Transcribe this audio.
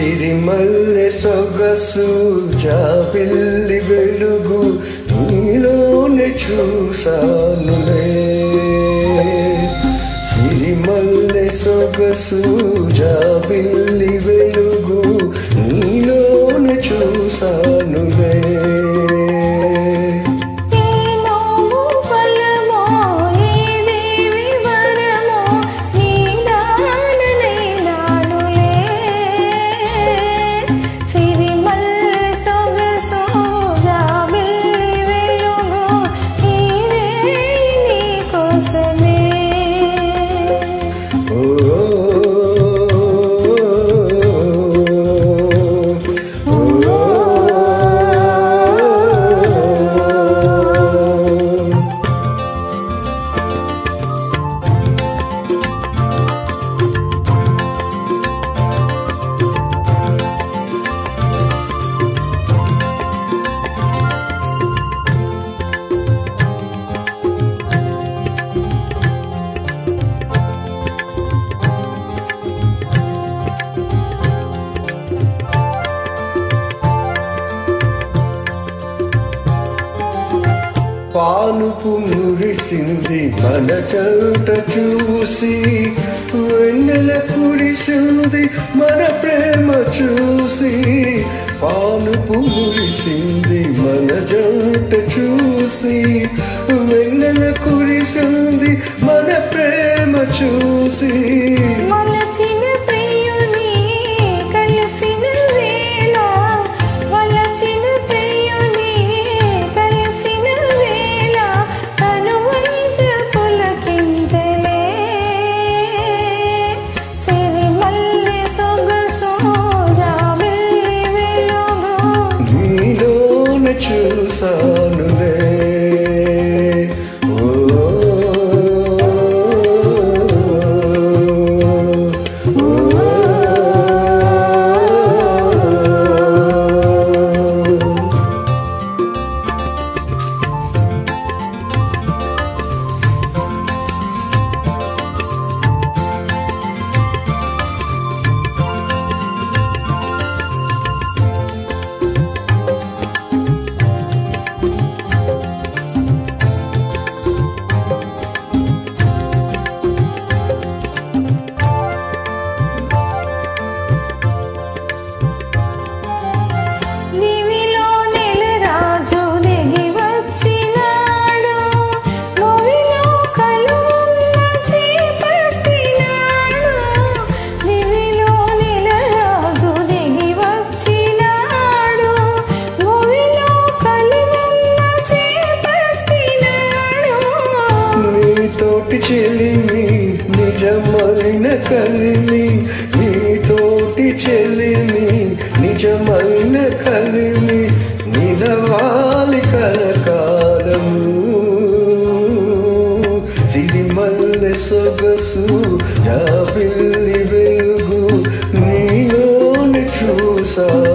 సిరిమల్లె సొగసు జాబిల్లి వెలుగు నీలోనే చూసానులే సిరిమల్లె సొగసు జాబిల్లి వెలుగు నీలోనే చూసానులే నీలోము ఫలమో ఏ దేవి వరమో నీ దాననే నానులే సిరిమల్లె సొగసు జాబిల్లి వెలుగు నీవే నీ కోసమే పానుపు మురిసింది మన చోట చూసి వెన్నెల కురిసింది మన ప్రేమ చూసి పానుపు మురిసింది మన జంట చూసి వెన్నెల కురిసింది మన ప్రేమ చూసి మలచిన ప్రియుని కలిసిన వేళ వలచిన ప్రియుని కలిసిన వేళ కనువంత పులకింతలే సిరిమల్లె సొగసు జాబిల్లి వెలుగు నీలోనే చూసానులే ఓ దివిలో నెలరాజు దిగి వచ్చినాడు భూమిలో కలువమ్మ చేపట్టినాడు దివిలో నెలరాజు దిగి వచ్చినాడు భూమిలో కలువమ్మ చేపట్టినాడు నీతోటి చెలిమి నిజమైన కలిమి నీతోటి చెలిమి నిజమైన కలిమి నిలవాలి కలకాలము సిరిమల్లె సొగసు జాబిల్లి వెలుగు నీలోని చూసా